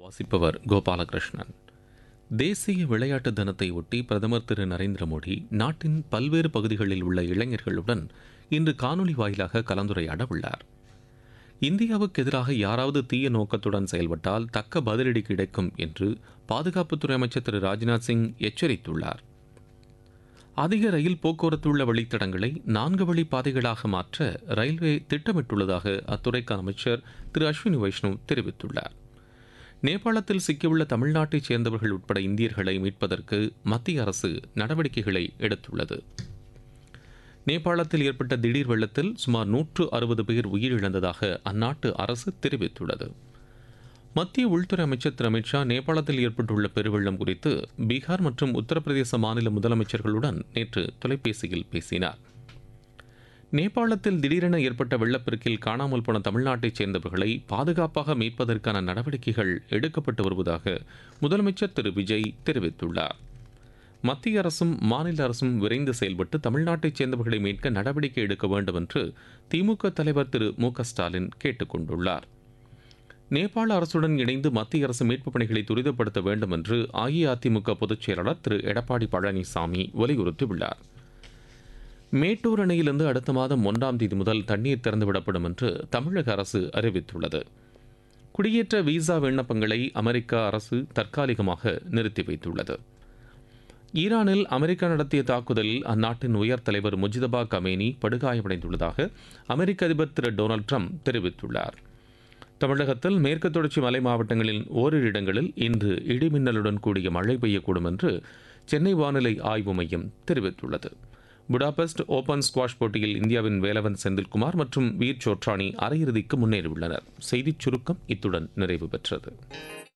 வாசிப்பவர் கோபாலகிருஷ்ணன் தேசிய விளையாட்டு தினத்தை ஒட்டி பிரதமர் திரு நரேந்திர மோடி நாட்டின் பல்வேறு பகுதிகளில் உள்ள இளைஞர்களுடன் இன்று காணொலி வாயிலாக கலந்துரையாட உள்ளார் இந்தியாவுக்கு எதிராக யாராவது தீய நோக்கத்துடன் செயல்பட்டால் தக்க பதிலடி கிடைக்கும் என்று பாதுகாப்புத்துறை அமைச்சர் திரு ராஜ்நாத் சிங் எச்சரித்துள்ளார் அதிக ரயில் போக்குவரத்து உள்ள வழித்தடங்களை நான்கு வழி பாதைகளாக மாற்ற ரயில்வே திட்டமிட்டுள்ளதாக அத்துறைக்கான அமைச்சர் திரு அஸ்வினி வைஷ்ணவ் தெரிவித்துள்ளார் நேபாளத்தில் சிக்கியுள்ள தமிழ்நாட்டைச் சேர்ந்தவர்கள் உட்பட இந்தியர்களை மீட்பதற்கு மத்திய அரசு நடவடிக்கைகளை எடுத்துள்ளது நேபாளத்தில் ஏற்பட்ட திடீர் வெள்ளத்தில் சுமார் நூற்று அறுபது பேர் உயிரிழந்ததாக அந்நாட்டு அரசு தெரிவித்துள்ளது மத்திய உள்துறை அமைச்சர் திரு அமித்ஷா நேபாளத்தில் ஏற்பட்டுள்ள பெருவெள்ளம் குறித்து பீகார் மற்றும் உத்தரப்பிரதேச மாநில முதலமைச்சர்களுடன் நேற்று தொலைபேசியில் பேசினார் நேபாளத்தில் திடீரென ஏற்பட்ட வெள்ளப்பெருக்கில் காணாமல் போன தமிழ்நாட்டைச் சேர்ந்தவர்களை பாதுகாப்பாக மீட்பதற்கான நடவடிக்கைகள் எடுக்கப்பட்டு வருவதாக முதலமைச்சர் திரு விஜய் தெரிவித்துள்ளார் மத்திய அரசும் மாநில அரசும் விரைந்து செயல்பட்டு தமிழ்நாட்டைச் சேர்ந்தவர்களை மீட்க நடவடிக்கை எடுக்க வேண்டும் என்று திமுக தலைவர் திரு மு க ஸ்டாலின் கேட்டுக் கொண்டுள்ளார் நேபாள அரசுடன் இணைந்து மத்திய அரசு மீட்புப் பணிகளை துரிதப்படுத்த வேண்டும் என்று அஇஅதிமுக பொதுச் செயலாளர் திரு எடப்பாடி பழனிசாமி வலியுறுத்தியுள்ளார் மேட்டூர் அணையிலிருந்து அடுத்த மாதம் ஒன்றாம் தேதி முதல் தண்ணீர் திறந்துவிடப்படும் என்று தமிழக அரசு அறிவித்துள்ளது குடியேற்ற விசா விண்ணப்பங்களை அமெரிக்கா அரசு தற்காலிகமாக நிறுத்தி வைத்துள்ளது ஈரானில் அமெரிக்கா நடத்திய தாக்குதலில் அந்நாட்டின் உயர் தலைவர் முஜிதபா கமேனி படுகாயமடைந்துள்ளதாக அமெரிக்க அதிபர் திரு டொனால்டு ட்ரம்ப் தெரிவித்துள்ளார் தமிழகத்தில் மேற்கு தொடர்ச்சி மலை மாவட்டங்களில் ஓரிரு இடங்களில் இன்று இடிமின்னலுடன் கூடிய மழை பெய்யக்கூடும் என்று சென்னை வானிலை ஆய்வு மையம் தெரிவித்துள்ளது புடாபெஸ்ட் ஓபன் ஸ்குவாஷ் போட்டியில் இந்தியாவின் வேலவன் செந்தில்குமார் மற்றும் வீர் சோட்ரானி அரையிறுதிக்கு முன்னேறியுள்ளனர் செய்திச் சுருக்கம் இத்துடன் நிறைவு பெற்றது